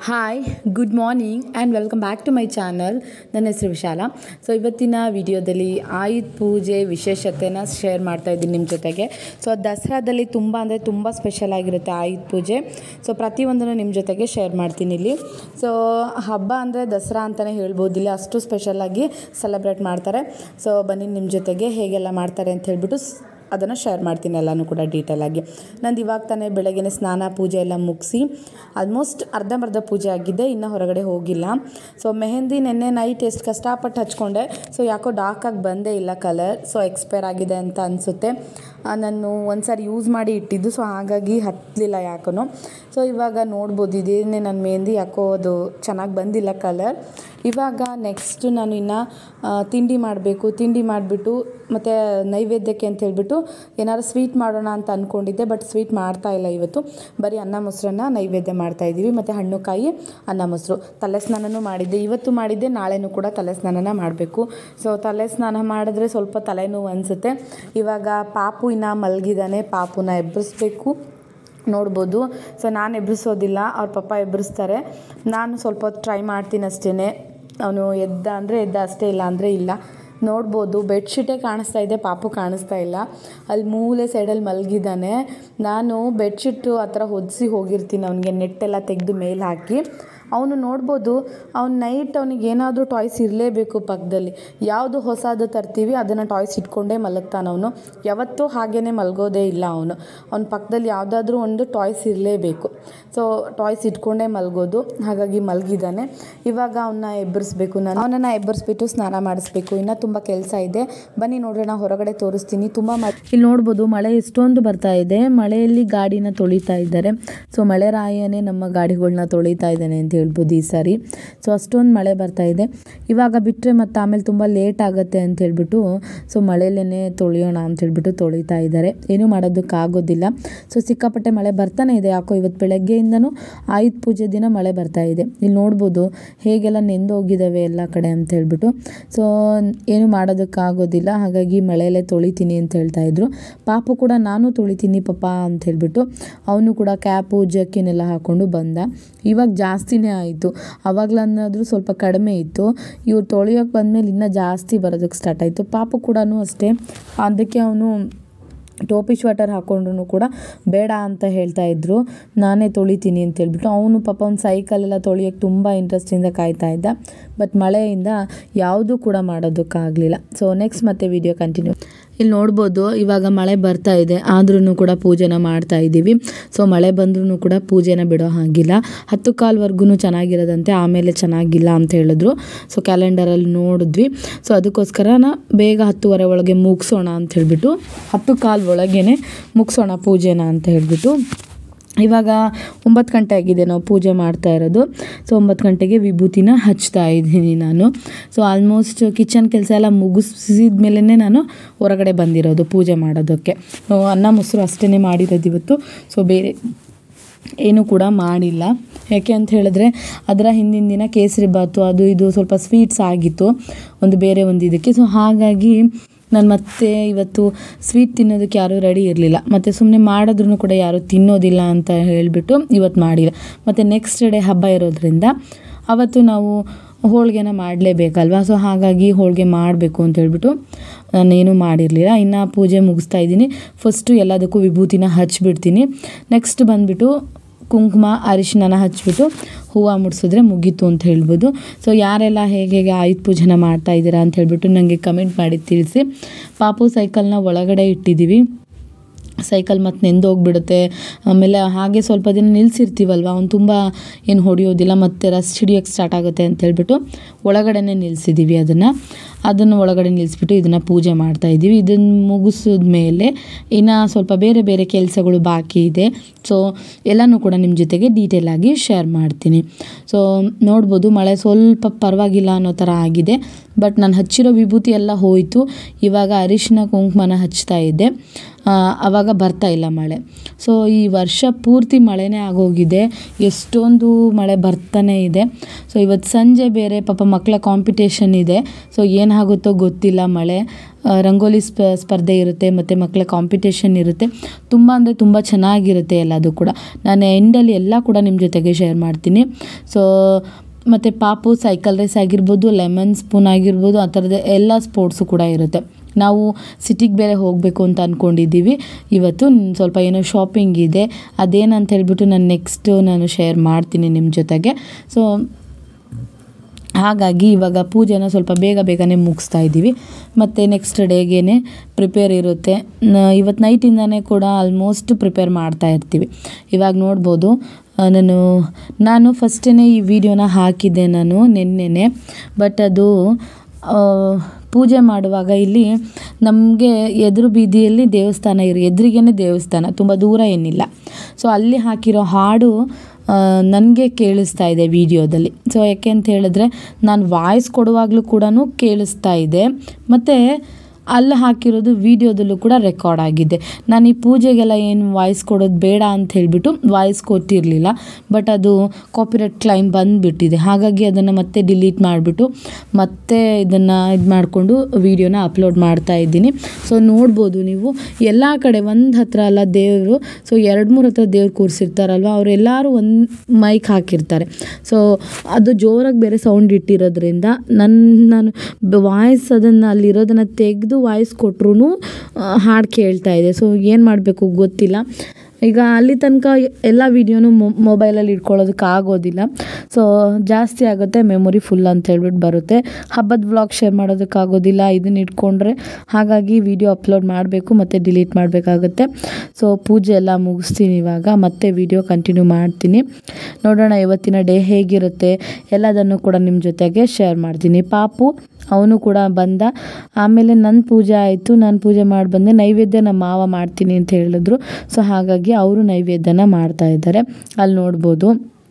hi good morning and welcome back to my channel ನನ್ನ ಹೆಸರು ವಿಶಾಲ ಸೊ ಇವತ್ತಿನ ವಿಡಿಯೋದಲ್ಲಿ ಆಯುಧ ಪೂಜೆ ವಿಶೇಷತೆನ ಶೇರ್ ಮಾಡ್ತಾ ಇದ್ದೀನಿ ನಿಮ್ಮ ಜೊತೆಗೆ ಸೊ ದಸರಾದಲ್ಲಿ ತುಂಬ ಅಂದರೆ ತುಂಬ ಸ್ಪೆಷಲ್ ಆಗಿರುತ್ತೆ ಆಯುಧ ಪೂಜೆ ಸೊ ಪ್ರತಿಯೊಂದನ್ನು ನಿಮ್ಮ ಜೊತೆಗೆ ಶೇರ್ ಮಾಡ್ತೀನಿ ಇಲ್ಲಿ ಸೊ ಹಬ್ಬ ಅಂದರೆ ದಸರಾ ಅಂತಲೇ ಹೇಳ್ಬೋದು ಇಲ್ಲಿ ಅಷ್ಟು ಸ್ಪೆಷಲಾಗಿ ಸೆಲೆಬ್ರೇಟ್ ಮಾಡ್ತಾರೆ ಸೊ ಬನ್ನಿ ನಿಮ್ಮ ಜೊತೆಗೆ ಹೇಗೆಲ್ಲ ಮಾಡ್ತಾರೆ ಅಂತ ಹೇಳ್ಬಿಟ್ಟು ಸ್- ಅದನ್ನು ಶೇರ್ ಮಾಡ್ತೀನಿ ಎಲ್ಲನೂ ಕೂಡ ಡೀಟೇಲಾಗಿ ನಂದು ಇವಾಗ ತಾನೇ ಬೆಳಗ್ಗೆ ಸ್ನಾನ ಪೂಜೆ ಎಲ್ಲ ಮುಗಿಸಿ ಆಲ್ಮೋಸ್ಟ್ ಅರ್ಧಂಬರ್ಧ ಪೂಜೆ ಆಗಿದೆ ಇನ್ನೂ ಹೊರಗಡೆ ಹೋಗಿಲ್ಲ ಸೊ ಮೆಹಂದಿ ನೆನ್ನೆ ನೈಟ್ ಎಷ್ಟು ಕಷ್ಟಪಟ್ಟು ಹಚ್ಕೊಂಡೆ ಸೊ ಯಾಕೋ ಡಾರ್ಕಾಗಿ ಬಂದೇ ಇಲ್ಲ ಕಲರ್ ಸೊ ಎಕ್ಸ್ಪೈರ್ ಆಗಿದೆ ಅಂತ ಅನಿಸುತ್ತೆ ನಾನು ಒಂದು ಸಾರಿ ಯೂಸ್ ಮಾಡಿ ಇಟ್ಟಿದ್ದು ಸೊ ಹಾಗಾಗಿ ಹತ್ತಲಿಲ್ಲ ಯಾಕೋ ಸೊ ಇವಾಗ ನೋಡ್ಬೋದು ಇದೇನೇ ನನ್ನ ಮೆಹಂದಿ ಯಾಕೋ ಅದು ಚೆನ್ನಾಗಿ ಬಂದಿಲ್ಲ ಕಲರ್ ಇವಾಗ ನೆಕ್ಸ್ಟ್ ನಾನು ಇನ್ನು ಆ, ತಿಂಡಿ ಮಾಡಬೇಕು ತಿಂಡಿ ಮಾಡಿಬಿಟ್ಟು ಮತ್ತು ನೈವೇದ್ಯಕ್ಕೆ ಅಂತ ಹೇಳ್ಬಿಟ್ಟು ಏನಾದ್ರು ಸ್ವೀಟ್ ಮಾಡೋಣ ಅಂತ ಅಂದ್ಕೊಂಡಿದ್ದೆ ಬಟ್ ಸ್ವೀಟ್ ಮಾಡ್ತಾ ಇಲ್ಲ ಇವತ್ತು ಬರೀ ಅನ್ನ ಮೊಸರನ್ನ ನೈವೇದ್ಯ ಮಾಡ್ತಾ ಇದ್ದೀವಿ ಮತ್ತು ಹಣ್ಣು ಕಾಯಿ ಅನ್ನ ಮೊಸರು ತಲೆ ಸ್ನಾನನೂ ಮಾಡಿದ್ದೆ ಇವತ್ತು ಮಾಡಿದ್ದೆ ನಾಳೆನೂ ಕೂಡ ತಲೆ ಸ್ನಾನನ ಮಾಡಬೇಕು ಸೊ ತಲೆ ಸ್ನಾನ ಮಾಡಿದ್ರೆ ಸ್ವಲ್ಪ ತಲೆನೋವು ಅನಿಸುತ್ತೆ ಇವಾಗ ಪಾಪು ಇನ್ನು ಮಲಗಿದ್ದಾನೆ ಪಾಪುನ ಎಬ್ಬರಿಸ್ಬೇಕು ನೋಡ್ಬೋದು ಸೊ ನಾನು ಎಬ್ಬರಿಸೋದಿಲ್ಲ ಅವ್ರ ಪಪ್ಪ ಎಬ್ಬರಿಸ್ತಾರೆ ನಾನು ಸ್ವಲ್ಪ ಹೊತ್ತು ಟ್ರೈ ಮಾಡ್ತೀನಿ ಅಷ್ಟೇ ಅವನು ಎದ್ದ ಅಂದರೆ ಎದ್ದ ಅಷ್ಟೇ ಇಲ್ಲ ಅಂದರೆ ಇಲ್ಲ ನೋಡ್ಬೋದು ಬೆಡ್ಶೀಟೇ ಕಾಣಿಸ್ತಾ ಇದೆ ಪಾಪು ಕಾಣಿಸ್ತಾ ಇಲ್ಲ ಅಲ್ಲಿ ಮೂಲೆ ಸೈಡಲ್ಲಿ ಮಲಗಿದ್ದಾನೆ ನಾನು ಬೆಡ್ಶೀಟು ಆ ಥರ ಹೊದಿಸಿ ಹೋಗಿರ್ತೀನಿ ಅವನಿಗೆ ನೆಟ್ಟೆಲ್ಲ ತೆಗೆದು ಮೇಲೆ ಹಾಕಿ ಅವನು ನೋಡ್ಬೋದು ಅವ್ನು ನೈಟ್ ಅವ್ನಿಗೆ ಏನಾದರೂ ಟಾಯ್ಸ್ ಇರಲೇಬೇಕು ಪಕ್ಕದಲ್ಲಿ ಯಾವುದು ಹೊಸದು ತರ್ತೀವಿ ಅದನ್ನು ಟಾಯ್ಸ್ ಇಟ್ಕೊಂಡೇ ಮಲಗ್ತಾನೆ ಅವನು ಯಾವತ್ತೂ ಹಾಗೇ ಮಲಗೋದೇ ಇಲ್ಲ ಅವನು ಅವ್ನ ಪಕ್ಕದಲ್ಲಿ ಯಾವುದಾದ್ರೂ ಒಂದು ಟಾಯ್ಸ್ ಇರಲೇಬೇಕು ಸೊ ಟಾಯ್ಸ್ ಇಟ್ಕೊಂಡೇ ಮಲಗೋದು ಹಾಗಾಗಿ ಮಲಗಿದ್ದಾನೆ ಇವಾಗ ಅವನ್ನ ಎಬ್ಬರಿಸ್ಬೇಕು ನಾನು ಅವನನ್ನು ಎಬ್ಬರಿಸ್ಬಿಟ್ಟು ಸ್ನಾನ ಮಾಡಿಸ್ಬೇಕು ಇನ್ನು ತುಂಬ ಕೆಲಸ ಇದೆ ಬನ್ನಿ ನೋಡೋಣ ಹೊರಗಡೆ ತೋರಿಸ್ತೀನಿ ತುಂಬ ಮ ಇಲ್ಲಿ ನೋಡ್ಬೋದು ಮಳೆ ಎಷ್ಟೊಂದು ಬರ್ತಾ ಇದೆ ಮಳೆಯಲ್ಲಿ ಗಾಡಿನ ತೊಳಿತಾ ಇದ್ದಾರೆ ಸೊ ಮಳೆ ರಾಯನೇ ನಮ್ಮ ಗಾಡಿಗಳನ್ನ ತೊಳಿತಾ ಇದ್ದಾನೆ ಅಂತ ಹೇಳ್ಬೋದು ಈ ಸಾರಿ ಸೊ ಅಷ್ಟೊಂದು ಮಳೆ ಬರ್ತಾ ಇದೆ ಇವಾಗ ಬಿಟ್ಟರೆ ಮತ್ತು ಆಮೇಲೆ ತುಂಬ ಲೇಟ್ ಆಗುತ್ತೆ ಅಂತ ಹೇಳ್ಬಿಟ್ಟು ಸೊ ಮಳೆಯಲ್ಲೇ ತೊಳೆಯೋಣ ಅಂತ ಹೇಳ್ಬಿಟ್ಟು ತೊಳಿತಾ ಇದ್ದಾರೆ ಏನೂ ಮಾಡೋದಕ್ಕಾಗೋದಿಲ್ಲ ಸೊ ಸಿಕ್ಕಾಪಟ್ಟೆ ಮಳೆ ಬರ್ತಾನೆ ಇದೆ ಯಾಕೋ ಇವತ್ತು ಬೆಳಗ್ಗೆಯಿಂದನೂ ಆಯುಧ ಪೂಜೆ ದಿನ ಮಳೆ ಬರ್ತಾ ಇದೆ ಇಲ್ಲಿ ನೋಡ್ಬೋದು ಹೇಗೆಲ್ಲ ನೆಂದೋಗಿದ್ದಾವೆ ಎಲ್ಲ ಕಡೆ ಅಂತ ಹೇಳ್ಬಿಟ್ಟು ಸೊ ಏನು ಮಾಡೋದಕ್ಕಾಗೋದಿಲ್ಲ ಹಾಗಾಗಿ ಮಳೆಯಲ್ಲೇ ತೊಳಿತೀನಿ ಅಂತ ಹೇಳ್ತಾ ಇದ್ರು ಪಾಪು ಕೂಡ ನಾನು ತೊಳಿತೀನಿ ಪಾಪ ಅಂತ ಹೇಳ್ಬಿಟ್ಟು ಅವನು ಕೂಡ ಕ್ಯಾಪು ಜಕ್ಕಿನೆಲ್ಲ ಹಾಕ್ಕೊಂಡು ಬಂದ ಇವಾಗ ಜಾಸ್ತಿನೇ ಆಯಿತು ಅವಾಗಲನ್ನಾದರೂ ಸ್ವಲ್ಪ ಕಡಿಮೆ ಇತ್ತು ಇವ್ರು ತೊಳೆಯೋಕೆ ಬಂದಮೇಲೆ ಇನ್ನೂ ಜಾಸ್ತಿ ಬರೋದಕ್ಕೆ ಸ್ಟಾರ್ಟ್ ಆಯಿತು ಪಾಪು ಕೂಡ ಅಷ್ಟೇ ಅದಕ್ಕೆ ಅವನು ಟೋಪಿ ಸ್ವೆಟರ್ ಹಾಕೊಂಡ್ರು ಕೂಡ ಬೇಡ ಅಂತ ಹೇಳ್ತಾ ಇದ್ರು ನಾನೇ ತೊಳಿತೀನಿ ಅಂತ ಹೇಳ್ಬಿಟ್ಟು ಅವನು ಪಾಪ ಒಂದು ಸೈಕಲೆಲ್ಲ ತೊಳಿಯೋಕ್ಕೆ ತುಂಬ ಇಂಟ್ರೆಸ್ಟಿಂದ ಕಾಯ್ತಾ ಇದ್ದ ಬಟ್ ಮಳೆಯಿಂದ ಯಾವುದೂ ಕೂಡ ಮಾಡೋದಕ್ಕಾಗಲಿಲ್ಲ ಸೊ ನೆಕ್ಸ್ಟ್ ಮತ್ತೆ ವಿಡಿಯೋ ಕಂಟಿನ್ಯೂ ಇಲ್ಲಿ ನೋಡ್ಬೋದು ಇವಾಗ ಮಳೆ ಬರ್ತಾ ಇದೆ ಆದ್ರೂ ಕೂಡ ಪೂಜೆನ ಮಾಡ್ತಾ ಇದ್ದೀವಿ ಸೊ ಮಳೆ ಬಂದ್ರೂ ಕೂಡ ಪೂಜೆನ ಬಿಡೋ ಹಾಗಿಲ್ಲ ಹತ್ತು ಕಾಲ್ವರೆಗೂ ಚೆನ್ನಾಗಿರೋದಂತೆ ಆಮೇಲೆ ಚೆನ್ನಾಗಿಲ್ಲ ಅಂತ ಹೇಳಿದ್ರು ಸೊ ಕ್ಯಾಲೆಂಡರಲ್ಲಿ ನೋಡಿದ್ವಿ ಸೊ ಅದಕ್ಕೋಸ್ಕರ ನಾ ಬೇಗ ಹತ್ತುವರೆ ಒಳಗೆ ಮುಗಿಸೋಣ ಅಂತ ಹೇಳ್ಬಿಟ್ಟು ಹತ್ತು ಕಾಲ್ ಒಳಗೇನೆ ಮುಗಿಸೋಣ ಪೂಜೆನ ಅಂತ ಹೇಳ್ಬಿಟ್ಟು ಇವಾಗ ಒಂಬತ್ತು ಗಂಟೆ ಆಗಿದೆ ನಾವು ಪೂಜೆ ಮಾಡ್ತಾ ಇರೋದು ಸೊ ಒಂಬತ್ತು ಗಂಟೆಗೆ ವಿಭೂತಿನ ಹಚ್ತಾ ಇದ್ದೀನಿ ನಾನು ಸೊ ಆಲ್ಮೋಸ್ಟ್ ಕಿಚನ್ ಕೆಲಸ ಎಲ್ಲ ಮುಗಿಸಿದ ಮೇಲೇ ನಾನು ಹೊರಗಡೆ ಬಂದಿರೋದು ಪೂಜೆ ಮಾಡೋದಕ್ಕೆ ಸೊ ಅನ್ನ ಮೊಸರು ಅಷ್ಟೇ ಮಾಡಿರೋದು ಇವತ್ತು ಸೊ ಬೇರೆ ಏನೂ ಕೂಡ ಮಾಡಿಲ್ಲ ಯಾಕೆ ಅಂತ ಹೇಳಿದ್ರೆ ಅದರ ಹಿಂದಿನ ದಿನ ಕೇಸರಿ ಬಾತು ಅದು ಇದು ಸ್ವಲ್ಪ ಸ್ವೀಟ್ಸ್ ಆಗಿತ್ತು ಒಂದು ಬೇರೆ ಒಂದು ಇದಕ್ಕೆ ಸೊ ಹಾಗಾಗಿ ನಾನು ಮತ್ತೆ ಇವತ್ತು ಸ್ವೀಟ್ ತಿನ್ನೋದಕ್ಕೆ ಯಾರೂ ರೆಡಿ ಇರಲಿಲ್ಲ ಮತ್ತು ಸುಮ್ಮನೆ ಮಾಡಿದ್ರೂ ಕೂಡ ಯಾರೂ ತಿನ್ನೋದಿಲ್ಲ ಅಂತ ಹೇಳಿಬಿಟ್ಟು ಇವತ್ತು ಮಾಡಿಲ್ಲ ಮತ್ತು ನೆಕ್ಸ್ಟ್ ಡೇ ಹಬ್ಬ ಇರೋದ್ರಿಂದ ಅವತ್ತು ನಾವು ಹೋಳಿಗೆನ ಮಾಡಲೇಬೇಕಲ್ವ ಸೊ ಹಾಗಾಗಿ ಹೋಳಿಗೆ ಮಾಡಬೇಕು ಅಂತ ಹೇಳ್ಬಿಟ್ಟು ನಾನೇನು ಮಾಡಿರಲಿಲ್ಲ ಇನ್ನು ಪೂಜೆ ಮುಗಿಸ್ತಾ ಇದ್ದೀನಿ ಫಸ್ಟು ಎಲ್ಲದಕ್ಕೂ ವಿಭೂತಿನ ಹಚ್ಬಿಡ್ತೀನಿ ನೆಕ್ಸ್ಟ್ ಬಂದುಬಿಟ್ಟು ಕುಂಕುಮ ಅರಿಶಿನ ಹಚ್ಬಿಟ್ಟು ಹೂವು ಮುಡಿಸಿದ್ರೆ ಮುಗೀತು ಅಂತ ಹೇಳ್ಬೋದು ಸೊ ಯಾರೆಲ್ಲ ಹೇಗೆ ಹೇಗೆ ಆಯುಧ ಪೂಜೆನ ಮಾಡ್ತಾ ಇದ್ದೀರಾ ಅಂತ ಹೇಳ್ಬಿಟ್ಟು ನನಗೆ ಕಮೆಂಟ್ ಮಾಡಿ ತಿಳಿಸಿ ಪಾಪು ಸೈಕಲ್ನ ಒಳಗಡೆ ಇಟ್ಟಿದ್ದೀವಿ ಸೈಕಲ್ ಮತ್ತು ನೆಂದೋಗ್ಬಿಡುತ್ತೆ ಆಮೇಲೆ ಹಾಗೆ ಸ್ವಲ್ಪ ದಿನ ನಿಲ್ಲಿಸಿರ್ತೀವಲ್ವ ಅವ್ನು ತುಂಬ ಏನು ಹೊಡೆಯೋದಿಲ್ಲ ಮತ್ತು ರಸ್ಟ್ ಹಿಡಿಯೋಕ್ಕೆ ಸ್ಟಾರ್ಟ್ ಆಗುತ್ತೆ ಅಂತ ಹೇಳ್ಬಿಟ್ಟು ಒಳಗಡೆನೇ ನಿಲ್ಲಿಸಿದ್ದೀವಿ ಅದನ್ನು ಅದನ್ನು ಒಳಗಡೆ ನಿಲ್ಲಿಸ್ಬಿಟ್ಟು ಇದನ್ನು ಪೂಜೆ ಮಾಡ್ತಾ ಇದ್ದೀವಿ ಇದನ್ನು ಮುಗಿಸಿದ ಮೇಲೆ ಇನ್ನು ಸ್ವಲ್ಪ ಬೇರೆ ಬೇರೆ ಕೆಲಸಗಳು ಬಾಕಿ ಇದೆ ಸೊ ಎಲ್ಲನೂ ಕೂಡ ನಿಮ್ಮ ಜೊತೆಗೆ ಡೀಟೇಲಾಗಿ ಶೇರ್ ಮಾಡ್ತೀನಿ ಸೊ ನೋಡ್ಬೋದು ಮಳೆ ಸ್ವಲ್ಪ ಪರವಾಗಿಲ್ಲ ಅನ್ನೋ ಥರ ಆಗಿದೆ ಬಟ್ ನಾನು ಹಚ್ಚಿರೋ ವಿಭೂತಿ ಎಲ್ಲ ಹೋಯಿತು ಇವಾಗ ಅರಿಶಿನ ಕುಂಕುಮನ ಹಚ್ತಾ ಇದ್ದೆ ಆ, ಆವಾಗ ಬರ್ತಾ ಇಲ್ಲ ಮಳೆ ಸೊ ಈ ವರ್ಷ ಪೂರ್ತಿ ಮಳೆನೇ ಆಗೋಗಿದೆ ಎಷ್ಟೊಂದು ಮಳೆ ಬರ್ತಾನೆ ಇದೆ ಸೊ ಇವತ್ತು ಸಂಜೆ ಬೇರೆ ಪಾಪ ಮಕ್ಕಳ ಕಾಂಪಿಟೇಷನ್ ಇದೆ ಸೊ ಏನಾಗುತ್ತೋ ಗೊತ್ತಿಲ್ಲ ಮಳೆ ಆ, ರಂಗೋಲಿ ಸ್ಪ ಸ್ಪರ್ಧೆ ಇರುತ್ತೆ ಮತ್ತು ಮಕ್ಕಳ ಕಾಂಪಿಟೇಷನ್ ಇರುತ್ತೆ ತುಂಬ ಅಂದರೆ ತುಂಬ ಚೆನ್ನಾಗಿರುತ್ತೆ ಎಲ್ಲದು ಕೂಡ ನಾನು ಎಂಡಲ್ಲಿ ಎಲ್ಲ ಕೂಡ ನಿಮ್ಮ ಜೊತೆಗೆ ಶೇರ್ ಮಾಡ್ತೀನಿ ಸೊ ಮತ್ತು ಪಾಪು ಸೈಕಲ್ ರೇಸ್ ಆಗಿರ್ಬೋದು ಲೆಮನ್ ಸ್ಪೂನ್ ಆಗಿರ್ಬೋದು ಆ ಥರದ ಎಲ್ಲ ಸ್ಪೋರ್ಟ್ಸು ಕೂಡ ಇರುತ್ತೆ ನಾವು ಸಿಟಿಗೆ ಬೇರೆ ಹೋಗಬೇಕು ಅಂತ ಅಂದ್ಕೊಂಡಿದ್ದೀವಿ ಇವತ್ತು ನ್- ಸ್ವಲ್ಪ ಏನೋ ಶಾಪಿಂಗ್ ಇದೆ ಅದೇನಂತ ಹೇಳ್ಬಿಟ್ಟು ನಾನು ನೆಕ್ಸ್ಟು ನಾನು ಶೇರ್ ಮಾಡ್ತೀನಿ ನಿಮ್ಮ ಜೊತೆಗೆ ಸೊ ಹಾಗಾಗಿ ಇವಾಗ ಪೂಜೆನ ಸ್ವಲ್ಪ ಬೇಗ ಬೇಗನೆ ಮುಗಿಸ್ತಾ ಇದ್ದೀವಿ ಮತ್ತು ನೆಕ್ಸ್ಟ್ ಡೇಗೇ ಪ್ರಿಪೇರ್ ಇರುತ್ತೆ ನ- ಇವತ್ತು ನೈಟಿಂದನೇ ಕೂಡ ಆಲ್ಮೋಸ್ಟ್ ಪ್ರಿಪೇರ್ ಮಾಡ್ತಾ ಇರ್ತೀವಿ ಇವಾಗ ನೋಡ್ಬೋದು ಆ, ನಾನು ನಾನು ಫಸ್ಟೇ ಈ ವಿಡಿಯೋನ ಹಾಕಿದ್ದೆ ನಾನು ನಿನ್ನೆನೆ ಬಟ್ ಅದು ಆ, ಪೂಜೆ ಮಾಡುವಾಗ ಇಲ್ಲಿ ನಮಗೆ ಎದುರು ಬೀದಿಯಲ್ಲಿ ದೇವಸ್ಥಾನ ಇರು ಎದುರಿಗೇ ದೇವಸ್ಥಾನ ತುಂಬ ದೂರ ಏನಿಲ್ಲ ಸೊ ಅಲ್ಲಿ ಹಾಕಿರೋ ಹಾಡು ನನಗೆ ಕೇಳಿಸ್ತಾ ಇದೆ ವಿಡಿಯೋದಲ್ಲಿ ಸೊ ಯಾಕೆ ಅಂತ ಹೇಳಿದ್ರೆ ನಾನು ವಾಯ್ಸ್ ಕೊಡುವಾಗಲೂ ಕೂಡ ಕೇಳಿಸ್ತಾ ಇದೆ ಮತ್ತು ಅಲ್ಲಿ ಹಾಕಿರೋದು ವಿಡಿಯೋದಲ್ಲೂ ಕೂಡ ರೆಕಾರ್ಡ್ ಆಗಿದೆ ನಾನು ಈ ಪೂಜೆಗೆಲ್ಲ ಏನು ವಾಯ್ಸ್ ಕೊಡೋದು ಬೇಡ ಅಂತ ಹೇಳಿಬಿಟ್ಟು ವಾಯ್ಸ್ ಕೊಟ್ಟಿರಲಿಲ್ಲ ಬಟ್ ಅದು ಕಾಪಿರೈಟ್ ಕ್ಲೈಮ್ ಬಂದುಬಿಟ್ಟಿದೆ ಹಾಗಾಗಿ ಅದನ್ನು ಮತ್ತೆ ಡಿಲೀಟ್ ಮಾಡಿಬಿಟ್ಟು ಮತ್ತೆ ಇದನ್ನು ಇದು ಮಾಡಿಕೊಂಡು ವಿಡಿಯೋನ ಅಪ್ಲೋಡ್ ಮಾಡ್ತಾ ಇದ್ದೀನಿ ಸೊ ನೋಡ್ಬೋದು ನೀವು ಎಲ್ಲ ಕಡೆ ಒಂದು ಹತ್ರ ಅಲ್ಲ ದೇವರು ಸೊ ಎರಡು ಮೂರು ಹತ್ರ ದೇವ್ರು ಕೂರಿಸಿರ್ತಾರಲ್ವ ಅವರೆಲ್ಲರೂ ಒಂದು ಮೈಕ್ ಹಾಕಿರ್ತಾರೆ ಸೊ ಅದು ಜೋರಾಗಿ ಬೇರೆ ಸೌಂಡ್ ಇಟ್ಟಿರೋದ್ರಿಂದ ನನ್ನ ನಾನು ವಾಯ್ಸ್ ಅದನ್ನು ಅಲ್ಲಿರೋದನ್ನು ತೆಗೆದು ವಾಯ್ಸ್ ಕೊಟ್ರು ಹಾಡು ಕೇಳ್ತಾ ಇದೆ ಸೊ ಏನು ಮಾಡಬೇಕು ಗೊತ್ತಿಲ್ಲ ಈಗ ಅಲ್ಲಿ ತನಕ ಎಲ್ಲ ವೀಡಿಯೋನು ಮೊಬೈಲಲ್ಲಿ ಇಟ್ಕೊಳ್ಳೋದಕ್ಕೆ ಆಗೋದಿಲ್ಲ ಸೊ ಜಾಸ್ತಿ ಆಗುತ್ತೆ ಮೆಮೊರಿ ಫುಲ್ ಅಂತ ಹೇಳ್ಬಿಟ್ಟು ಬರುತ್ತೆ ಹಬ್ಬದ ವ್ಲಾಗ್ ಶೇರ್ ಮಾಡೋದಕ್ಕಾಗೋದಿಲ್ಲ ಇದನ್ನ ಇಟ್ಕೊಂಡ್ರೆ ಹಾಗಾಗಿ ವಿಡಿಯೋ ಅಪ್ಲೋಡ್ ಮಾಡಬೇಕು ಮತ್ತು ಡಿಲೀಟ್ ಮಾಡಬೇಕಾಗುತ್ತೆ ಸೊ ಪೂಜೆ ಎಲ್ಲ ಮುಗಿಸ್ತೀನಿ ಇವಾಗ ಮತ್ತೆ ವಿಡಿಯೋ ಕಂಟಿನ್ಯೂ ಮಾಡ್ತೀನಿ ನೋಡೋಣ ಇವತ್ತಿನ ಡೇ ಹೇಗಿರುತ್ತೆ ಎಲ್ಲದನ್ನು ಕೂಡ ನಿಮ್ಮ ಜೊತೆಗೆ ಶೇರ್ ಮಾಡ್ತೀನಿ ಪಾಪು ಅವನು ಕೂಡ ಬಂದ ಆಮೇಲೆ ನನ್ನ ಪೂಜೆ ಆಯಿತು ನಾನು ಪೂಜೆ ಮಾಡಿ ಬಂದೆ ನೈವೇದ್ಯ ನಮ್ಮ ಮಾವ ಮಾಡ್ತೀನಿ ಅಂತ ಹೇಳಿದ್ರು ಸೊ ಹಾಗಾಗಿ ಅವರು ನೈವೇದ್ಯನ ಮಾಡ್ತಾ ಇದ್ದಾರೆ ಅಲ್ಲಿ ನೋಡ್ಬೋದು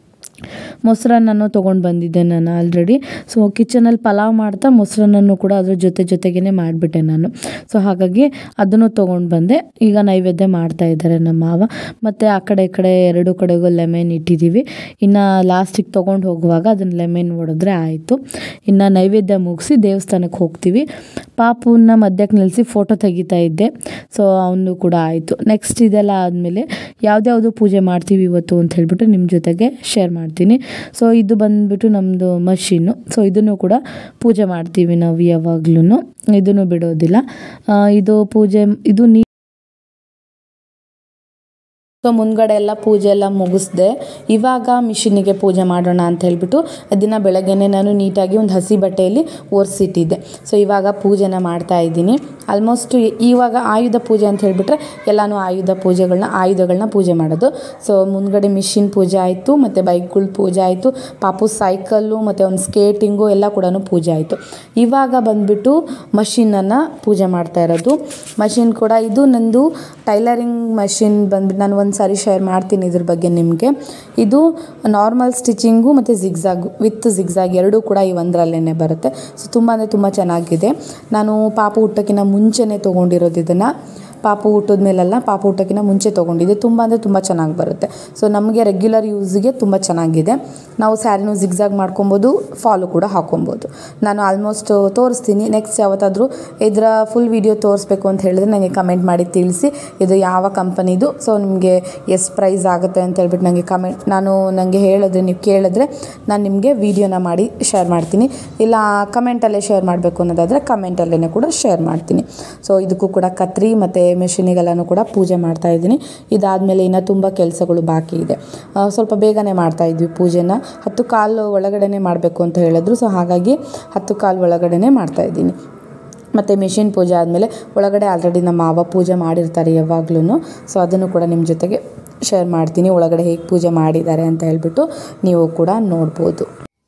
ಮೊಸರನ್ನನ್ನು ತೊಗೊಂಡು ಬಂದಿದ್ದೆ ನಾನು ಆಲ್ರೆಡಿ ಸೊ ಕಿಚನಲ್ಲಿ ಪಲಾವ್ ಮಾಡ್ತಾ ಮೊಸರನ್ನನ್ನು ಕೂಡ ಅದ್ರ ಜೊತೆ ಜೊತೆಗೇ ಮಾಡಿಬಿಟ್ಟೆ ನಾನು ಸೊ ಹಾಗಾಗಿ ಅದನ್ನು ತೊಗೊಂಡು ಬಂದೆ ಈಗ ನೈವೇದ್ಯ ಮಾಡ್ತಾ ಇದ್ದಾರೆ ನಮ್ಮ ಮಾವ ಮತ್ತು ಆ ಕಡೆ ಈ ಕಡೆ ಎರಡು ಕಡೆಗೂ ಲೆಮನ್ ಇಟ್ಟಿದ್ದೀವಿ ಇನ್ನು ಲಾಸ್ಟಿಗೆ ತೊಗೊಂಡು ಹೋಗುವಾಗ ಅದನ್ನು ಲೆಮನ್ ಹೊಡೆದ್ರೆ ಆಯಿತು ಇನ್ನು ನೈವೇದ್ಯ ಮುಗಿಸಿ ದೇವಸ್ಥಾನಕ್ಕೆ ಹೋಗ್ತೀವಿ ಪಾಪುನ ಮಧ್ಯಕ್ಕೆ ನಿಲ್ಲಿಸಿ ಫೋಟೋ ತೆಗಿತಾ ಇದ್ದೆ ಸೊ ಅವನು ಕೂಡ ಆಯಿತು ನೆಕ್ಸ್ಟ್ ಇದೆಲ್ಲ ಆದಮೇಲೆ ಯಾವ್ದ್ಯಾವುದು ಪೂಜೆ ಮಾಡ್ತೀವಿ ಇವತ್ತು ಅಂತ ಹೇಳ್ಬಿಟ್ಟು ನಿಮ್ಮ ಜೊತೆಗೆ ಶೇರ್ ಮಾಡ್ತೀನಿ ಸೊ ಇದು ಬಂದ್ಬಿಟ್ಟು ನಮ್ಮದು ಮಷೀನು ಸೊ ಇದನ್ನು ಕೂಡ ಪೂಜೆ ಮಾಡ್ತೀವಿ ನಾವು ಯಾವಾಗ್ಲೂ ಇದನ್ನು ಬಿಡೋದಿಲ್ಲ ಆ, ಇದು ಪೂಜೆ ಇದು ನೀ ಸೊ ಮುಂದ್ಗಡೆ ಎಲ್ಲ ಪೂಜೆ ಎಲ್ಲ ಮುಗಿಸ್ದೆ ಇವಾಗ ಮಿಷಿನಿಗೆ ಪೂಜೆ ಮಾಡೋಣ ಅಂತ ಹೇಳ್ಬಿಟ್ಟು ದಿನ ಬೆಳಗ್ಗೆನೆ ನಾನು ನೀಟಾಗಿ ಒಂದು ಹಸಿ ಬಟ್ಟೆಯಲ್ಲಿ ಒರೆಸಿಟ್ಟಿದ್ದೆ ಸೊ ಇವಾಗ ಪೂಜೆನ ಮಾಡ್ತಾ ಇದ್ದೀನಿ ಆಲ್ಮೋಸ್ಟ್ ಇವಾಗ ಆಯುಧ ಪೂಜೆ ಅಂತ ಹೇಳಿಬಿಟ್ರೆ ಎಲ್ಲನೂ ಆಯುಧ ಪೂಜೆಗಳನ್ನ ಆಯುಧಗಳನ್ನ ಪೂಜೆ ಮಾಡೋದು ಸೊ ಮುಂದ್ಗಡೆ ಮಿಷಿನ್ ಪೂಜೆ ಆಯಿತು ಮತ್ತು ಬೈಕ್ಗಳ ಪೂಜೆ ಆಯಿತು ಪಾಪು ಸೈಕಲ್ಲು ಮತ್ತು ಒಂದು ಸ್ಕೇಟಿಂಗು ಎಲ್ಲ ಕೂಡ ಪೂಜೆ ಆಯಿತು ಇವಾಗ ಬಂದ್ಬಿಟ್ಟು ಮಷಿನನ್ನು ಪೂಜೆ ಮಾಡ್ತಾ ಇರೋದು ಮಷಿನ್ ಕೂಡ ಇದು ನಂದು ಟೈಲರಿಂಗ್ ಮಷಿನ್ ಬಂದ್ಬಿಟ್ಟು ನಾನು ಒಂದು ಸಾರಿ ಶೇರ್ ಮಾಡ್ತೀನಿ ಇದ್ರ ಬಗ್ಗೆ ನಿಮಗೆ ಇದು ನಾರ್ಮಲ್ ಸ್ಟಿಚಿಂಗು ಮತ್ತು ಜಿಗ್ಜಾಗ್ ವಿತ್ ಜಿಗ್ಜಾಗ್ ಎರಡೂ ಕೂಡ ಈ ಒಂದರಲ್ಲೇ ಬರುತ್ತೆ ಸೊ ತುಂಬ ಅಂದರೆ ತುಂಬ ಚೆನ್ನಾಗಿದೆ ನಾನು ಪಾಪು ಹುಟ್ಟೋಕ್ಕಿಂತ ಮುಂಚೆನೇ ತೊಗೊಂಡಿರೋದು ಇದನ್ನು ಪಾಪು ಹುಟ್ಟಿದ ಮೇಲೆಲ್ಲ ಪಾಪು ಹುಟ್ಟೋಕ್ಕಿಂತ ಮುಂಚೆ ತೊಗೊಂಡಿದ್ದೆ ತುಂಬ ಅಂದರೆ ತುಂಬ ಚೆನ್ನಾಗಿ ಬರುತ್ತೆ ಸೊ ನಮಗೆ ರೆಗ್ಯುಲರ್ ಯೂಸ್ಗೆ ತುಂಬ ಚೆನ್ನಾಗಿದೆ ನಾವು ಸ್ಯಾರಿನೂ ಜಿಗ್ಜಾಗ್ ಮಾಡ್ಕೊಬೋದು ಫಾಲು ಕೂಡ ಹಾಕೊಬೋದು ನಾನು ಆಲ್ಮೋಸ್ಟ್ ತೋರಿಸ್ತೀನಿ ನೆಕ್ಸ್ಟ್ ಯಾವತ್ತಾದರೂ ಇದರ ಫುಲ್ ವಿಡಿಯೋ ತೋರಿಸ್ಬೇಕು ಅಂತ ಹೇಳಿದ್ರೆ ನನಗೆ ಕಮೆಂಟ್ ಮಾಡಿ ತಿಳಿಸಿ ಇದು ಯಾವ ಕಂಪನಿದು ಸೊ ನಿಮಗೆ ಎಷ್ಟು ಪ್ರೈಸ್ ಆಗುತ್ತೆ ಅಂತ ಹೇಳ್ಬಿಟ್ಟು ನನಗೆ ಕಮೆಂಟ್ ನಾನು ನನಗೆ ಹೇಳಿದ್ರೆ ನೀವು ಕೇಳಿದ್ರೆ ನಾನು ನಿಮಗೆ ವೀಡಿಯೋನ ಮಾಡಿ ಶೇರ್ ಮಾಡ್ತೀನಿ ಇಲ್ಲ ಕಮೆಂಟಲ್ಲೇ ಶೇರ್ ಮಾಡಬೇಕು ಅನ್ನೋದಾದರೆ ಕಮೆಂಟಲ್ಲೇ ಕೂಡ ಶೇರ್ ಮಾಡ್ತೀನಿ ಸೊ ಇದಕ್ಕೂ ಕೂಡ ಕತ್ರಿ ಮತ್ತು ಮೆಷಿನಿಗೆಲ್ಲನೂ ಕೂಡ ಪೂಜೆ ಮಾಡ್ತಾ ಇದ್ದೀನಿ ಇದಾದಮೇಲೆ ಇನ್ನೂ ತುಂಬ ಕೆಲಸಗಳು ಬಾಕಿ ಇದೆ ಆ, ಸ್ವಲ್ಪ ಬೇಗನೆ ಮಾಡ್ತಾ ಇದ್ವಿ ಪೂಜೆನ ಹತ್ತು ಕಾಲು ಒಳಗಡೆನೆ ಮಾಡಬೇಕು ಅಂತ ಹೇಳಿದ್ರು ಸೊ ಹಾಗಾಗಿ ಹತ್ತು ಕಾಲು ಒಳಗಡೆನೆ ಮಾಡ್ತಾ ಇದ್ದೀನಿ ಮತ್ತು ಮಿಷಿನ್ ಪೂಜೆ ಆದಮೇಲೆ ಒಳಗಡೆ ಆಲ್ರೆಡಿ ನಮ್ಮ ಮಾವ ಪೂಜೆ ಮಾಡಿರ್ತಾರೆ ಯಾವಾಗ್ಲೂ ಸೊ ಅದನ್ನು ಕೂಡ ನಿಮ್ಮ ಜೊತೆಗೆ ಶೇರ್ ಮಾಡ್ತೀನಿ ಒಳಗಡೆ ಹೇಗೆ ಪೂಜೆ ಮಾಡಿದ್ದಾರೆ ಅಂತ ಹೇಳ್ಬಿಟ್ಟು ನೀವು ಕೂಡ ನೋಡ್ಬೋದು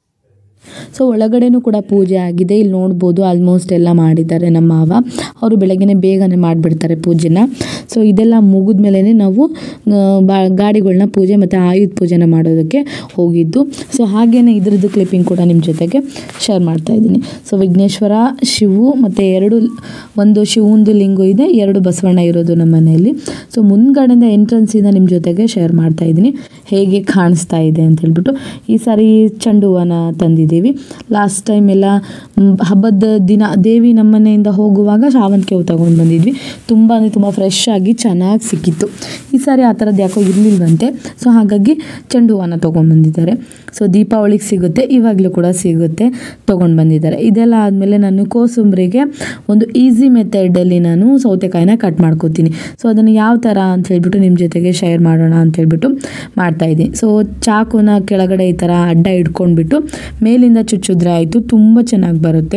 ಸೊ ಒಳಗಡೆನೂ ಕೂಡ ಪೂಜೆ ಆಗಿದೆ ಇಲ್ಲಿ ನೋಡ್ಬೋದು ಆಲ್ಮೋಸ್ಟ್ ಎಲ್ಲ ಮಾಡಿದ್ದಾರೆ ನಮ್ಮ ಮಾವ ಅವರು ಬೆಳಗ್ಗೆನೇ ಬೇಗನೆ ಮಾಡಿಬಿಡ್ತಾರೆ ಪೂಜೆನ ಸೊ ಇದೆಲ್ಲ ಮುಗಿದ ಮೇಲೆ ನಾವು ಆ, ಬಾ ಗಾಡಿಗಳನ್ನ ಪೂಜೆ ಮತ್ತು ಆಯುಧ ಪೂಜೆನ ಮಾಡೋದಕ್ಕೆ ಹೋಗಿದ್ದು ಸೊ ಹಾಗೇನೆ ಇದ್ರದ್ದು ಕ್ಲಿಪ್ಪಿಂಗ್ ಕೂಡ ನಿಮ್ಮ ಜೊತೆಗೆ ಶೇರ್ ಮಾಡ್ತಾ ಇದ್ದೀನಿ ಸೊ ವಿಘ್ನೇಶ್ವರ ಶಿವು ಮತ್ತು ಎರಡು ಒಂದು ಶಿವಂದು ಲಿಂಗು ಇದೆ ಎರಡು ಬಸವಣ್ಣ ಇರೋದು ನಮ್ಮ ಮನೆಯಲ್ಲಿ ಸೊ ಮುಂದ್ಗಡೆಯಿಂದ ಎಂಟ್ರೆನ್ಸಿಂದ ನಿಮ್ಮ ಜೊತೆಗೆ ಶೇರ್ ಮಾಡ್ತಾ ಇದ್ದೀನಿ ಹೇಗೆ ಕಾಣಿಸ್ತಾ ಇದೆ ಅಂತ ಹೇಳ್ಬಿಟ್ಟು ಈ ಸಾರಿ ಚೆಂಡು ಹೂವನ ತಂದಿದ್ದೀವಿ ಲಾಸ್ಟ್ ಟೈಮ್ ಎಲ್ಲ ಮ್, ಹಬ್ಬದ ದಿನ ದೇವಿ ನಮ್ಮನೆಯಿಂದ ಹೋಗುವಾಗ ಶಾವಂತಿಗೆ ಹೂ ತಗೊಂಡು ಬಂದಿದ್ವಿ ತುಂಬ ಅಂದರೆ ತುಂಬ ಫ್ರೆಶ್ ಆಗಿ ಚೆನ್ನಾಗಿ ಸಿಕ್ಕಿತ್ತು ಈ ಸಾರಿ ಆ ಥರದ್ದು ಯಾಕೋ ಇರಲಿಲ್ವಂತೆ ಸೊ ಹಾಗಾಗಿ ಚೆಂಡು ಹೂವನ ತೊಗೊಂಡ್ಬಂದಿದ್ದಾರೆ ಸೊ ದೀಪಾವಳಿಗೆ ಸಿಗುತ್ತೆ ಇವಾಗಲೂ ಕೂಡ ಸಿಗುತ್ತೆ ತೊಗೊಂಡು ಬಂದಿದ್ದಾರೆ ಇದೆಲ್ಲ ಆದಮೇಲೆ ನಾನು ಕೋಸಂಬರಿಗೆ ಒಂದು ಈಸಿ ಮೆಥಡಲ್ಲಿ ನಾನು ಸೌತೆಕಾಯಿನ ಕಟ್ ಮಾಡ್ಕೋತೀನಿ ಸೊ ಅದನ್ನು ಯಾವ ಥರ ಅಂತ ಹೇಳ್ಬಿಟ್ಟು ನಿಮ್ಮ ಜೊತೆಗೆ ಶೇರ್ ಮಾಡೋಣ ಅಂತ ಹೇಳ್ಬಿಟ್ಟು ಮಾಡ್ತಾಯಿದ್ದೀನಿ ಸೊ ಚಾಕುನ ಕೆಳಗಡೆ ಈ ಥರ ಅಡ್ಡ ಇಟ್ಕೊಂಡ್ಬಿಟ್ಟು ಮೇಲಿಂದ ಚುಚ್ಚಿದ್ರೆ ಆಯಿತು ತುಂಬ ಚೆನ್ನಾಗಿ ಬರುತ್ತೆ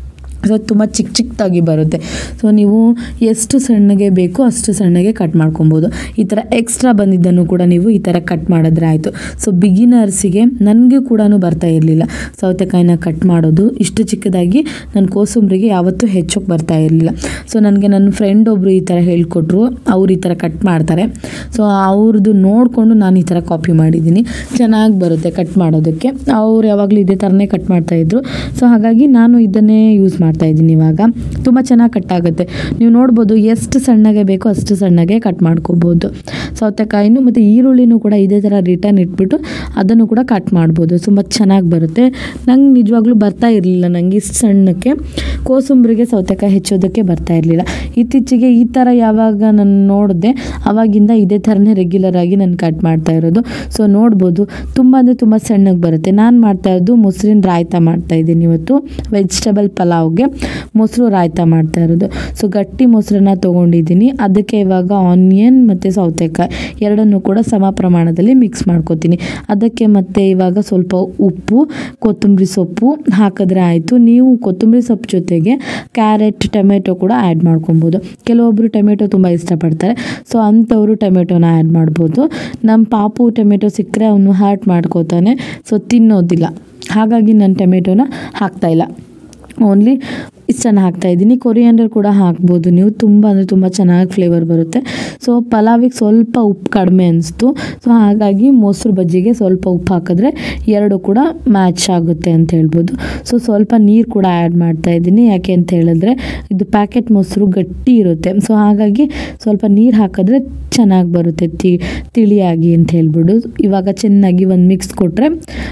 ಸೊ ತುಂಬ ಚಿಕ್ಕ ಚಿಕ್ಕದಾಗಿ ಬರುತ್ತೆ ಸೊ ನೀವು ಎಷ್ಟು ಸಣ್ಣಗೆ ಬೇಕೋ ಅಷ್ಟು ಸಣ್ಣಗೆ ಕಟ್ ಮಾಡ್ಕೊಬೋದು ಈ ಥರ ಎಕ್ಸ್ಟ್ರಾ ಬಂದಿದ್ದನ್ನು ಕೂಡ ನೀವು ಈ ಥರ ಕಟ್ ಮಾಡಿದ್ರೆ ಆಯಿತು ಸೊ ಬಿಗಿನರ್ಸಿಗೆ ನನಗೆ ಕೂಡ ಬರ್ತಾ ಇರಲಿಲ್ಲ ಸೌತೆಕಾಯಿನ ಕಟ್ ಮಾಡೋದು ಇಷ್ಟು ಚಿಕ್ಕದಾಗಿ ನನ್ನ ಕೋಸಂಬರಿಗೆ ಯಾವತ್ತೂ ಹೆಚ್ಚೋಕೆ ಬರ್ತಾ ಇರಲಿಲ್ಲ ಸೊ ನನಗೆ ನನ್ನ ಫ್ರೆಂಡ್ ಒಬ್ಬರು ಈ ಥರ ಹೇಳ್ಕೊಟ್ರು ಅವ್ರು ಈ ಥರ ಕಟ್ ಮಾಡ್ತಾರೆ ಸೊ ಅವ್ರದ್ದು ನೋಡಿಕೊಂಡು ನಾನು ಈ ಥರ ಕಾಪಿ ಮಾಡಿದ್ದೀನಿ ಚೆನ್ನಾಗಿ ಬರುತ್ತೆ ಕಟ್ ಮಾಡೋದಕ್ಕೆ ಅವ್ರು ಯಾವಾಗಲೂ ಇದೇ ಥರನೇ ಕಟ್ ಮಾಡ್ತಾಯಿದ್ರು ಸೊ ಹಾಗಾಗಿ ನಾನು ಇದನ್ನೇ ಯೂಸ್ ಮಾಡ್ತಾ ಇದ್ದೀನಿ ಇವಾಗ ತುಂಬ ಚೆನ್ನಾಗಿ ಕಟ್ ಆಗುತ್ತೆ ನೀವು ನೋಡ್ಬೋದು ಎಷ್ಟು ಸಣ್ಣಗೆ ಬೇಕೋ ಅಷ್ಟು ಸಣ್ಣಗೆ ಕಟ್ ಮಾಡ್ಕೋಬೋದು ಸೌತೆಕಾಯಿನೂ ಮತ್ತು ಈರುಳ್ಳಿನೂ ಕೂಡ ಇದೇ ಥರ ರಿಟರ್ನ್ ಇಟ್ಬಿಟ್ಟು ಅದನ್ನು ಕೂಡ ಕಟ್ ಮಾಡ್ಬೋದು ತುಂಬ ಚೆನ್ನಾಗಿ ಬರುತ್ತೆ ನಂಗೆ ನಿಜವಾಗ್ಲೂ ಬರ್ತಾ ಇರಲಿಲ್ಲ ನಂಗೆ ಇಷ್ಟು ಸಣ್ಣಕ್ಕೆ ಕೋಸಂಬರಿಗೆ ಸೌತೆಕಾಯಿ ಹೆಚ್ಚೋದಕ್ಕೆ ಬರ್ತಾ ಇರಲಿಲ್ಲ ಇತ್ತೀಚೆಗೆ ಈ ಥರ ಯಾವಾಗ ನಾನು ನೋಡಿದೆ ಆವಾಗಿಂದ ಇದೇ ಥರನೇ ರೆಗ್ಯುಲರ್ ಆಗಿ ನಾನು ಕಟ್ ಮಾಡ್ತಾ ಇರೋದು ಸೊ ನೋಡ್ಬೋದು ತುಂಬ ಅಂದರೆ ತುಂಬ ಸಣ್ಣಗೆ ಬರುತ್ತೆ ನಾನು ಮಾಡ್ತಾ ಇರೋದು ಮೊಸರಿನ ರಾಯ್ತ ಮಾಡ್ತಾ ಇದ್ದೀನಿ ಇವತ್ತು ವೆಜಿಟೇಬಲ್ ಪಲಾವ್ಗೆ ಮೊಸರು ರಾಯ್ತ ಮಾಡ್ತಾ ಇರೋದು ಸೊ ಗಟ್ಟಿ ಮೊಸರನ್ನ ತೊಗೊಂಡಿದ್ದೀನಿ ಅದಕ್ಕೆ ಇವಾಗ ಆನಿಯನ್ ಮತ್ತು ಸೌತೆಕಾಯಿ ಎರಡನ್ನೂ ಕೂಡ ಸಮ ಪ್ರಮಾಣದಲ್ಲಿ ಮಿಕ್ಸ್ ಮಾಡ್ಕೊತೀನಿ ಅದಕ್ಕೆ ಮತ್ತೆ ಇವಾಗ ಸ್ವಲ್ಪ ಉಪ್ಪು ಕೊತ್ತಂಬರಿ ಸೊಪ್ಪು ಹಾಕಿದ್ರೆ ಆಯಿತು ನೀವು ಕೊತ್ತಂಬರಿ ಸೊಪ್ಪು ಜೊತೆಗೆ ಕ್ಯಾರೆಟ್ ಟೊಮೆಟೊ ಕೂಡ ಆ್ಯಡ್ ಮಾಡ್ಕೊಬೋದು ಕೆಲವೊಬ್ಬರು ಟೊಮೆಟೊ ತುಂಬ ಇಷ್ಟಪಡ್ತಾರೆ ಸೊ ಅಂಥವರು ಟೊಮೆಟೊನ ಆ್ಯಡ್ ಮಾಡ್ಬೋದು ನಮ್ಮ ಪಾಪು ಟೊಮೆಟೊ ಸಿಕ್ಕರೆ ಅವನು ಹರ್ಟ್ ಮಾಡ್ಕೋತಾನೆ ಸೊ ತಿನ್ನೋದಿಲ್ಲ ಹಾಗಾಗಿ ನಾನು ಟೊಮೆಟೊನ ಹಾಕ್ತಾಯಿಲ್ಲ ಓನ್ಲಿ ಇಷ್ಟನ್ನು ಹಾಕ್ತಾಯಿದ್ದೀನಿ ಕೊರಿಯಾಂಡರ್ ಕೂಡ ಹಾಕ್ಬೋದು ನೀವು ತುಂಬ ಅಂದರೆ ತುಂಬ ಚೆನ್ನಾಗಿ ಫ್ಲೇವರ್ ಬರುತ್ತೆ ಸೊ ಪಲಾವಿಗೆ ಸ್ವಲ್ಪ ಉಪ್ಪು ಕಡಿಮೆ ಅನಿಸ್ತು ಸೊ ಹಾಗಾಗಿ ಮೊಸರು ಬಜ್ಜಿಗೆ ಸ್ವಲ್ಪ ಉಪ್ಪು ಹಾಕಿದ್ರೆ ಎರಡು ಕೂಡ ಮ್ಯಾಚ್ ಆಗುತ್ತೆ ಅಂತ ಹೇಳ್ಬೋದು ಸೊ ಸ್ವಲ್ಪ ನೀರು ಕೂಡ ಆ್ಯಡ್ ಮಾಡ್ತಾ ಇದ್ದೀನಿ ಯಾಕೆ ಅಂತ ಹೇಳಿದ್ರೆ ಇದು ಪ್ಯಾಕೆಟ್ ಮೊಸರು ಗಟ್ಟಿ ಇರುತ್ತೆ ಸೊ ಹಾಗಾಗಿ ಸ್ವಲ್ಪ ನೀರು ಹಾಕಿದ್ರೆ ಚೆನ್ನಾಗಿ ಬರುತ್ತೆ ತಿ ತಿಳಿಯಾಗಿ ಅಂತ ಹೇಳ್ಬಿಟ್ಟು ಇವಾಗ ಚೆನ್ನಾಗಿ ಒಂದು ಮಿಕ್ಸ್ ಕೊಟ್ಟರೆ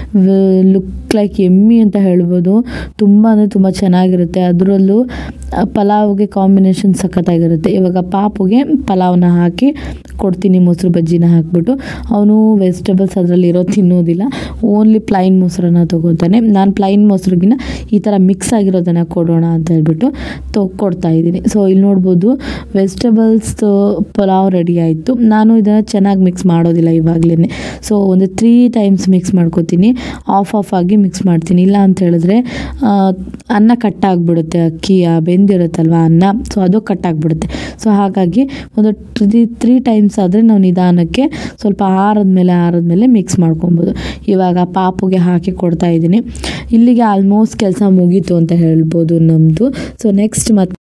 ಲುಕ್ ಲೈಕ್ ಎಮ್ಮಿ ಅಂತ ಹೇಳ್ಬೋದು ತುಂಬ ಅಂದರೆ ತುಂಬ ಚೆನ್ನಾಗಿರುತ್ತೆ ಅದರಲ್ಲೂ ಆ, ಪಲಾವ್ಗೆ ಕಾಂಬಿನೇಷನ್ ಸಖತ್ತಾಗಿರುತ್ತೆ ಇವಾಗ ಪಾಪುಗೆ ಪಲಾವ್ನ ಹಾಕಿ ಕೊಡ್ತೀನಿ ಮೊಸರು ಬಜ್ಜಿನ ಹಾಕ್ಬಿಟ್ಟು ಅವನು ವೆಜಿಟೇಬಲ್ಸ್ ಅದರಲ್ಲಿ ಇರೋ ತಿನ್ನೋದಿಲ್ಲ ಓನ್ಲಿ ಪ್ಲೈನ್ ಮೊಸರನ್ನ ತೊಗೋತಾನೆ ನಾನು ಪ್ಲೈನ್ ಮೊಸರಿಗಿನ ಈ ಥರ ಮಿಕ್ಸ್ ಆಗಿರೋದನ್ನು ಕೊಡೋಣ ಅಂತ ಹೇಳ್ಬಿಟ್ಟು ತೊ ಕೊಡ್ತಾ ಇದ್ದೀನಿ ಸೊ ಇಲ್ಲಿ ನೋಡ್ಬೋದು ವೆಜಿಟೇಬಲ್ಸ್ ಪಲಾವ್ ರೆಡಿ ಆಯಿತು ನಾನು ಇದನ್ನು ಚೆನ್ನಾಗಿ ಮಿಕ್ಸ್ ಮಾಡೋದಿಲ್ಲ ಇವಾಗಲೇ ಸೊ ಒಂದು ತ್ರೀ ಟೈಮ್ಸ್ ಮಿಕ್ಸ್ ಮಾಡ್ಕೊತೀನಿ ಆಫ್ ಆಫ್ ಆಗಿ ಮಿಕ್ಸ್ ಮಾಡ್ತೀನಿ ಇಲ್ಲ ಅಂತ ಹೇಳಿದ್ರೆ ಆ, ಅನ್ನ ಕಟ್ಟಾಗ್ಬಿಡುತ್ತೆ ಅಕ್ಕಿ ಆ ಬೆಂದಿರುತ್ತಲ್ವ ಅನ್ನ ಸೊ ಅದು ಕಟ್ಟಾಗ್ಬಿಡುತ್ತೆ ಸೊ ಹಾಗಾಗಿ ಒಂದು ತ್ರೀ ತ್ರೀ ಟೈಮ್ಸ್ ಆದರೆ ನಾವು ನಿಧಾನಕ್ಕೆ ಸ್ವಲ್ಪ ಆರದ್ಮೇಲೆ ಆರದ್ಮೇಲೆ ಮಿಕ್ಸ್ ಮಾಡ್ಕೊಬೋದು ಇವಾಗ ಪಾಪುಗೆ ಹಾಕಿ ಕೊಡ್ತಾ ಇದ್ದೀನಿ ಇಲ್ಲಿಗೆ ಆಲ್ಮೋಸ್ಟ್ ಕೆಲಸ ಮುಗೀತು ಅಂತ ಹೇಳ್ಬೋದು ನಮ್ಮದು ಸೊ ನೆಕ್ಸ್ಟ್ ಮತ್ತೆ